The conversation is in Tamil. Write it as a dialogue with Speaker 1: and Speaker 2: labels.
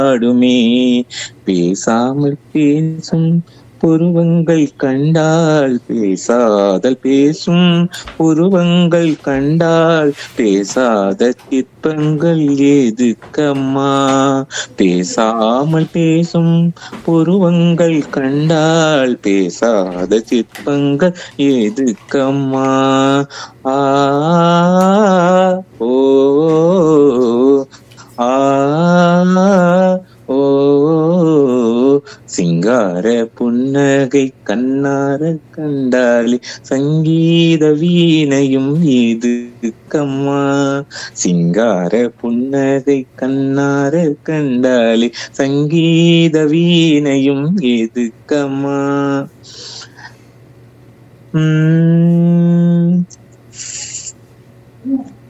Speaker 1: ஆடுமே பேசாமல் பேசும் புருவங்கள் கண்டால் பேசாதல் பேசும் புருவங்கள் கண்டால் பேசாத சிற்பங்கள் எதுக்கம்மா பேசாமல் பேசும் புருவங்கள் கண்டால் பேசாத சிற்பங்கள் எதுக்கம்மா ஆ ஓ ஆ ஓ சிங்கார புன்னகை கண்ணார கண்டாலே சங்கீத வீணையும் எதுக்கம்மா சிங்கார புன்னகை கண்ணார கண்டாலே சங்கீத வீணையும் எதுக்கம்மா உம்